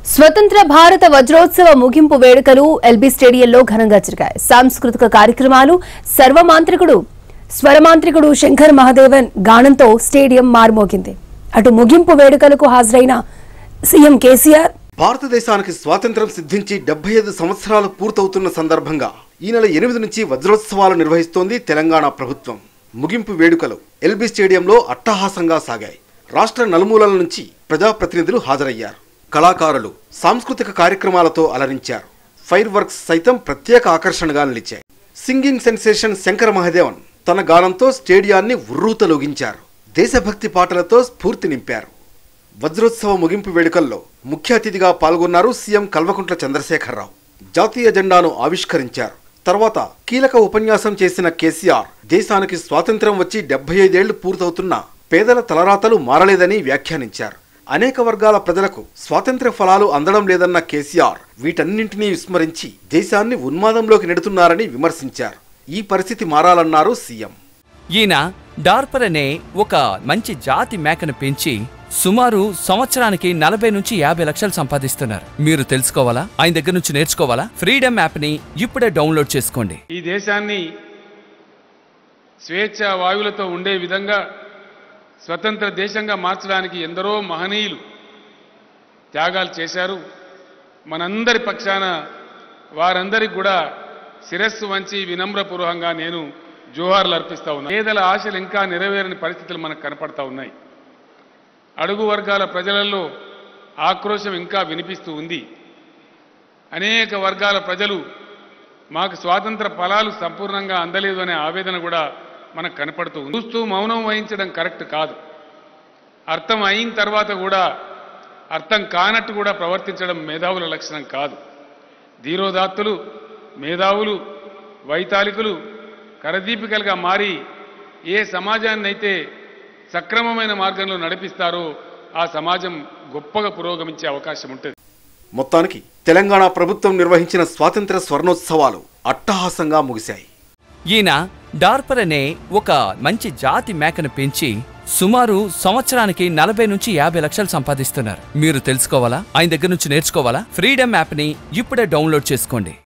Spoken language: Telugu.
స్వతంత్ర భారత వజ్రోత్సవ ముగింపు వేడుకలు ఎల్బీ స్టేడియంలో ఘనంగా జరిగాయి సాంస్కృతిక కార్యక్రమాలు సర్వమాంత్రికుడు స్వరమాంత్రికుడు శంకర్ మహాదేవన్ గానంతో స్టేడియం మారుమోగింది అటు ముగింపు వేడుకలకు హాజరైన సీఎం కేసీఆర్ భారతదేశానికి స్వాతంత్ర్యం సిద్ధించి డెబ్బై ఐదు సంవత్సరాలు పూర్తవుతున్న సందర్భంగా ఈ నెల ఎనిమిది నుంచి వజ్రోత్సవాలు నిర్వహిస్తోంది తెలంగాణ ప్రభుత్వం ముగింపు వేడుకలు ఎల్బీ స్టేడియంలో అట్టహాసంగా సాగాయి రాష్ట్ర నలుమూలల నుంచి ప్రజాప్రతినిధులు హాజరయ్యారు కళాకారులు సాంస్కృతిక కార్యక్రమాలతో అలరించారు ఫైర్ వర్క్స్ సైతం ప్రత్యేక ఆకర్షణగా నిలిచాయి సింగింగ్ సెన్సేషన్ శంకర మహాదేవన్ తన గానంతో స్టేడియాన్ని ఉర్రూతలొగించారు దేశభక్తి పాటలతో స్ఫూర్తి నింపారు వజ్రోత్సవ ముగింపు వేడుకల్లో ముఖ్య అతిథిగా పాల్గొన్నారు సీఎం కల్వకుంట్ల చంద్రశేఖరరావు జాతీయ జెండాను ఆవిష్కరించారు తర్వాత కీలక ఉపన్యాసం చేసిన కేసీఆర్ దేశానికి స్వాతంత్ర్యం వచ్చి డెబ్బై ఐదేళ్లు పూర్తవుతున్నా పేదల తలరాతలు మారలేదని వ్యాఖ్యానించారు అనేక వర్గాల ప్రజలకు స్వాతంత్ర్య ఫలాలు అందడం లేదన్న కేసీఆర్ వీటన్నింటినీ విస్మరించి దేశాన్ని ఉన్మాదంలోకి నెడుతున్నారని విమర్శించారు ఈ పరిస్థితి మారాలన్నారు సీఎం ఈయన డార్పర్ అనే ఒక మంచి జాతి మేకను పెంచి సుమారు సంవత్సరానికి నలభై నుంచి యాభై లక్షలు సంపాదిస్తున్నారు మీరు తెలుసుకోవాలా ఆయన దగ్గర నుంచి నేర్చుకోవాలా ఫ్రీడమ్ యాప్ని ఇప్పుడే డౌన్లోడ్ చేసుకోండి ఈ దేశాన్ని స్వేచ్ఛ వాయువులతో ఉండే విధంగా స్వతంత్ర దేశంగా మార్చడానికి ఎందరో మహనీయులు త్యాగాలు చేశారు మనందరి పక్షాన వారందరికి కూడా శిరస్సు వంచి వినమ్రపూర్వకంగా నేను జోహార్లు అర్పిస్తా ఉన్నా పేదల ఆశలు ఇంకా నెరవేరని పరిస్థితులు మనకు కనపడతా ఉన్నాయి అడుగు వర్గాల ప్రజలలో ఆక్రోశం ఇంకా వినిపిస్తూ ఉంది అనేక వర్గాల ప్రజలు మాకు స్వాతంత్ర ఫలాలు సంపూర్ణంగా అందలేదు అనే ఆవేదన కూడా మనకు కనపడుతూ ఉంది చూస్తూ మౌనం వహించడం కరెక్ట్ కాదు అర్థం అయిన తర్వాత కూడా అర్థం కానట్టు కూడా ప్రవర్తించడం మేధావుల లక్షణం కాదు ధీరోదాత్తులు మేధావులు వైతాళికులు కరదీపికలుగా మారి ఏ సమాజాన్ని అయితే సక్రమమైన మార్గంలో నడిపిస్తారో ఆ సమాజం గొప్పగా పురోగమించే అవకాశం ఉంటుంది మొత్తానికి తెలంగాణ ప్రభుత్వం నిర్వహించిన స్వాతంత్ర్య స్వర్ణోత్సవాలు అట్టహాసంగా ముగిశాయి ఈయన డార్పర్ అనే ఒక మంచి జాతి మేకను పెంచి సుమారు సంవత్సరానికి నలభై నుంచి యాభై లక్షలు సంపాదిస్తున్నారు మీరు తెలుసుకోవాలా ఆయన దగ్గర నుంచి నేర్చుకోవాలా ఫ్రీడమ్ యాప్ని ఇప్పుడే డౌన్లోడ్ చేసుకోండి